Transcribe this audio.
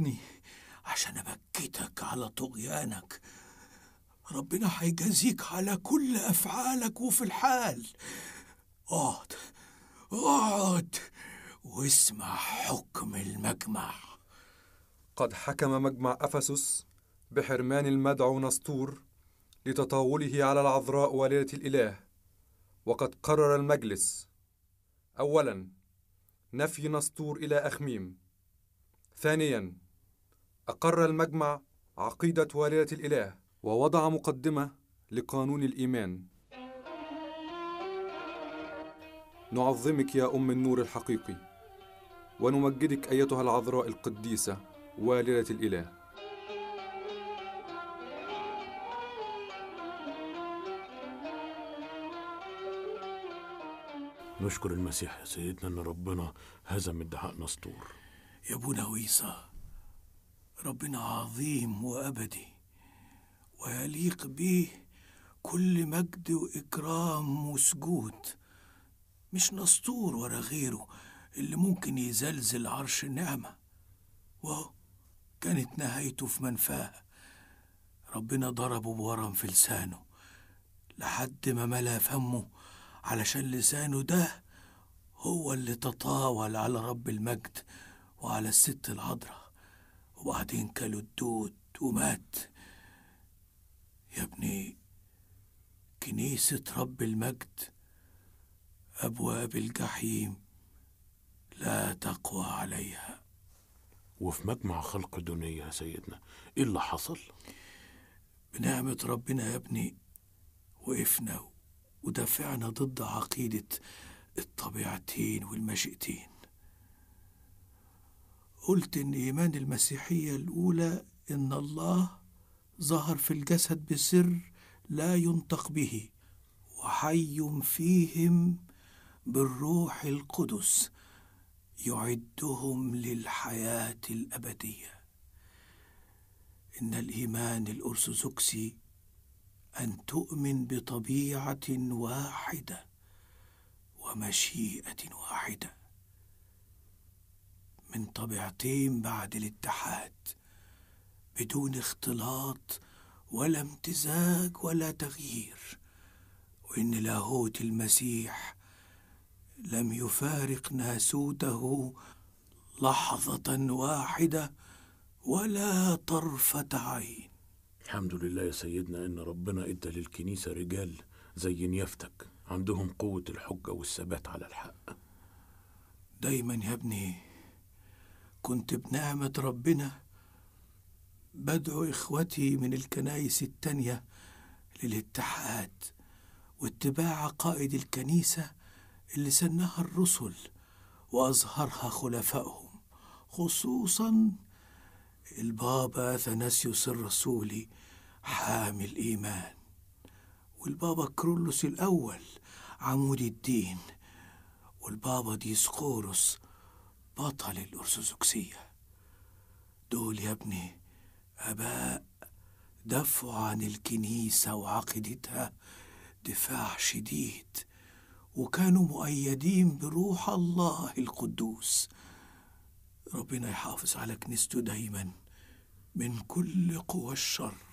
بعتني عشان أبكتك على طغيانك ربنا هيجازيك على كل أفعالك وفي الحال اقعد اقعد واسمع حكم المجمع قد حكم مجمع أفسس بحرمان المدعو نسطور لتطاوله على العذراء والدة الإله وقد قرر المجلس أولا نفي نسطور إلى أخميم ثانيا أقر المجمع عقيدة والدة الإله ووضع مقدمة لقانون الإيمان نعظمك يا أم النور الحقيقي ونمجدك أيتها العذراء القديسة والدة الإله نشكر المسيح يا سيدنا ان ربنا هزم ادعاء نسطور يا ابونا ويصة ربنا عظيم وأبدي ويليق به كل مجد وإكرام وسجود مش نسطور ولا غيره اللي ممكن يزلزل عرش النعمة وهو كانت نهايته في منفاه ربنا ضربه بورم في لسانه لحد ما ملا فمه علشان لسانه ده هو اللي تطاول على رب المجد وعلى الست العذراء وبعدين كلوا الدود ومات يا ابني كنيسة رب المجد أبواب الجحيم لا تقوى عليها وفي مجمع خلق الدنيا يا سيدنا ايه اللي حصل بنعمة ربنا يا ابني وقفنا ودافعنا ضد عقيدة الطبيعتين والمشيئتين قلت إن إيمان المسيحية الأولى إن الله ظهر في الجسد بسر لا ينطق به وحي فيهم بالروح القدس يعدهم للحياة الأبدية إن الإيمان الأرثوذكسي أن تؤمن بطبيعة واحدة ومشيئة واحدة من طبيعتين بعد الاتحاد بدون اختلاط ولا امتزاج ولا تغيير وإن لاهوت المسيح لم يفارق ناسوته لحظة واحدة ولا طرفة عين الحمد لله يا سيدنا ان ربنا ادى للكنيسة رجال زي نيافتك عندهم قوة الحجة والثبات على الحق دايما يا ابني كنت بنعمة ربنا بدعو إخوتي من الكنايس التانية للاتحاد واتباع عقائد الكنيسة اللي سنها الرسل وأظهرها خلفائهم خصوصا البابا ثناسيوس الرسولي حامي الإيمان والبابا كرولوس الأول عمود الدين والبابا ديسقورس بطل الأرثوذكسية دول يا ابني آباء دافعوا عن الكنيسة وعقيدتها دفاع شديد وكانوا مؤيدين بروح الله القدوس ربنا يحافظ على كنيسته دايما من كل قوى الشر